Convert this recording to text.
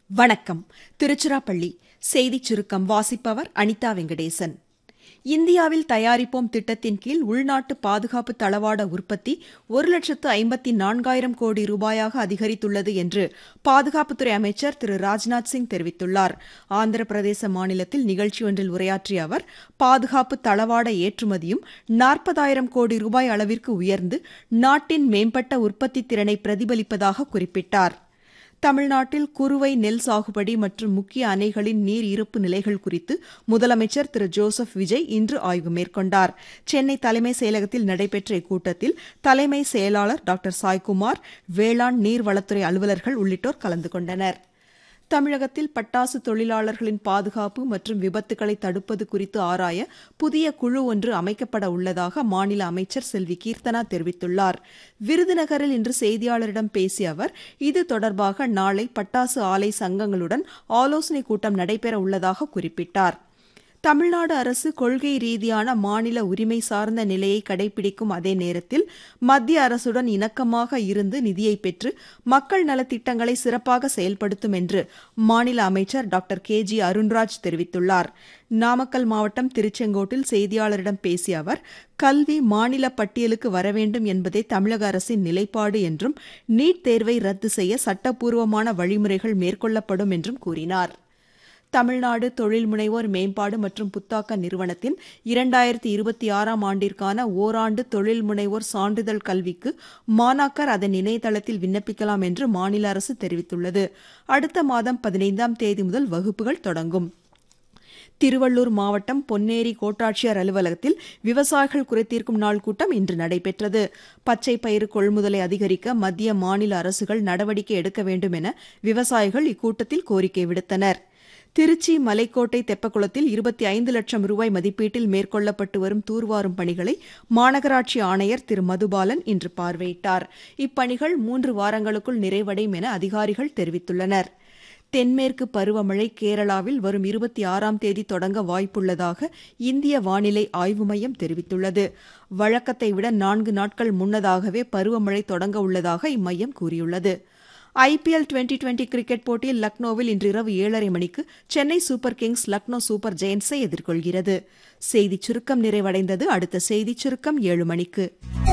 வணக்கம் திருச்சிராப்பள்ளி செய்திச் சுருக்கம் வாசிப்பவர் அனிதா வெங்கடேசன் இந்தியாவில் தயாரிப்போம் திட்டத்தின் கீழ் உள்நாட்டு பாதுகாப்பு தளவாட உற்பத்தி ஒரு லட்சத்து ஐம்பத்தி நான்காயிரம் கோடி ரூபாயாக அதிகரித்துள்ளது என்று பாதுகாப்புத்துறை அமைச்சர் திரு ராஜ்நாத் சிங் தெரிவித்துள்ளார் ஆந்திர பிரதேச மாநிலத்தில் நிகழ்ச்சி ஒன்றில் உரையாற்றிய அவர் பாதுகாப்பு தளவாட ஏற்றுமதியும் நாற்பதாயிரம் கோடி ரூபாய் அளவிற்கு உயர்ந்து நாட்டின் மேம்பட்ட உற்பத்தி திறனை பிரதிபலிப்பதாக குறிப்பிட்டார் தமிழ்நாட்டில் குறுவை நெல் சாகுபடி மற்றும் முக்கிய அணைகளின் நீர் இருப்பு நிலைகள் குறித்து முதலமைச்சர் திரு ஜோசப் விஜய் இன்று ஆய்வு மேற்கொண்டார் சென்னை தலைமைச் செயலகத்தில் நடைபெற்ற இக்கூட்டத்தில் தலைமை செயலாளர் டாக்டர் சாய்குமார் வேளாண் நீர்வளத்துறை அலுவலர்கள் உள்ளிட்டோர் கலந்து கொண்டனர் தமிழகத்தில் பட்டாசு தொழிலாளர்களின் பாதுகாப்பு மற்றும் விபத்துகளை தடுப்பது குறித்து ஆராய புதிய குழு ஒன்று அமைக்கப்பட உள்ளதாக மாநில அமைச்சர் செல்வி கீர்த்தனா தெரிவித்துள்ளார் விருதுநகரில் இன்று செய்தியாளரிடம் பேசிய அவர் இது தொடர்பாக நாளை பட்டாசு ஆலை சங்கங்களுடன் ஆலோசனைக் கூட்டம் நடைபெற உள்ளதாக குறிப்பிட்டார் தமிழ்நாடு அரசு கொள்கை ரீதியான மாநில உரிமை சார்ந்த நிலையை கடைபிடிக்கும் அதே நேரத்தில் மத்திய அரசுடன் இணக்கமாக இருந்து நிதியை பெற்று மக்கள் நலத்திட்டங்களை சிறப்பாக செயல்படுத்தும் என்று மாநில அமைச்சர் டாக்டர் கே ஜி அருண்ராஜ் தெரிவித்துள்ளார் நாமக்கல் மாவட்டம் திருச்செங்கோட்டில் செய்தியாளரிடம் பேசிய அவர் கல்வி மாநில பட்டியலுக்கு வர வேண்டும் என்பதே தமிழக அரசின் நிலைப்பாடு என்றும் நீட் தேர்வை ரத்து செய்ய சட்டப்பூர்வமான வழிமுறைகள் மேற்கொள்ளப்படும் என்றும் கூறினார் தமிழ்நாடு தொழில் முனைவோர் மேம்பாடு மற்றும் புத்தாக்க நிறுவனத்தின் இரண்டாயிரத்தி இருபத்தி ஆறாம் ஆண்டிற்கான ஓராண்டு தொழில் முனைவோர் சான்றிதழ் கல்விக்கு மாணாக்கர் அதன் இணையதளத்தில் விண்ணப்பிக்கலாம் என்று மாநில அரசு தெரிவித்துள்ளது அடுத்த மாதம் பதினைந்தாம் தேதி முதல் வகுப்புகள் தொடங்கும் திருவள்ளூர் மாவட்டம் பொன்னேரி கோட்டாட்சியர் அலுவலகத்தில் விவசாயிகள் குறைதீர்க்கும் நாள் கூட்டம் இன்று நடைபெற்றது பச்சை பயிறு கொள்முதலை அதிகரிக்க மத்திய மாநில அரசுகள் நடவடிக்கை எடுக்க வேண்டும் என விவசாயிகள் இக்கூட்டத்தில் கோரிக்கை விடுத்தனர் திருச்சி மலைக்கோட்டை தெப்பக்குளத்தில் இருபத்தி ஐந்து லட்சம் ரூபாய் மதிப்பீட்டில் மேற்கொள்ளப்பட்டு வரும் தூர்வாரும் பணிகளை மாநகராட்சி ஆணையர் திரு மதுபாலன் இன்று பார்வையிட்டார் இப்பணிகள் மூன்று வாரங்களுக்குள் நிறைவடையும் என அதிகாரிகள் தெரிவித்துள்ளனர் தென்மேற்கு பருவமழை கேரளாவில் வரும் இருபத்தி ஆறாம் தேதி தொடங்க வாய்ப்புள்ளதாக இந்திய வானிலை ஆய்வு மையம் தெரிவித்துள்ளது வழக்கத்தை விட நான்கு நாட்கள் முன்னதாகவே பருவமழை தொடங்க உள்ளதாக இம்மையம் கூறியுள்ளது ஐபிஎல் டுவெண்டி டுவெண்டி கிரிக்கெட் போட்டியில் லக்னோவில் இன்று இரவு ஏழரை மணிக்கு Chennai super kings Lucknow super ஜெயன்ஸை எதிர்கொள்கிறது செய்திச் சுருக்கம் நிறைவடைந்தது அடுத்த செய்திச் சுருக்கம் ஏழு மணிக்கு